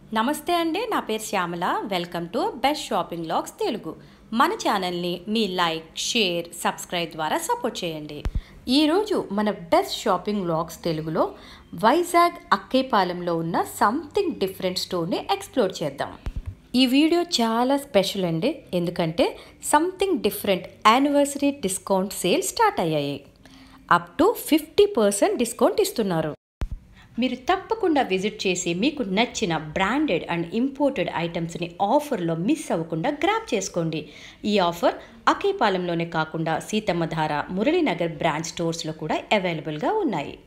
నమస్తే అండి నా పేరు Shyamala welcome to best shopping logs Telugu మన ఛానల్ని మీ లైక్ షేర్ సబ్స్క్రైబ్ ద్వారా సపోర్ట్ చేయండి ఈరోజు మన బెస్ట్ షాపింగ్ లాగ్స్ తెలుగులో వైజాగ్ అక్కేపాలెంలో ఉన్న సంథింగ్ డిఫరెంట్ స్టోర్ని ఎక్స్ప్లోర్ చేద్దాం ఈ వీడియో చాలా స్పెషల్ అండి ఎందుకంటే something different anniversary discount sale start అయ్యాయి up to fifty percent discount ఇస్తున్నారు మీరు తప్పకుండా విజిట్ చేసి మీకు నచ్చిన బ్రాండెడ్ అండ్ ఇంపోర్టెడ్ ఐటమ్స్ని ఆఫర్లో మిస్ అవ్వకుండా గ్రాప్ చేసుకోండి ఈ ఆఫర్ అకేపాలెంలోనే కాకుండా సీతమ్మధార మురళీనగర్ బ్రాంచ్ స్టోర్స్లో కూడా అవైలబుల్గా ఉన్నాయి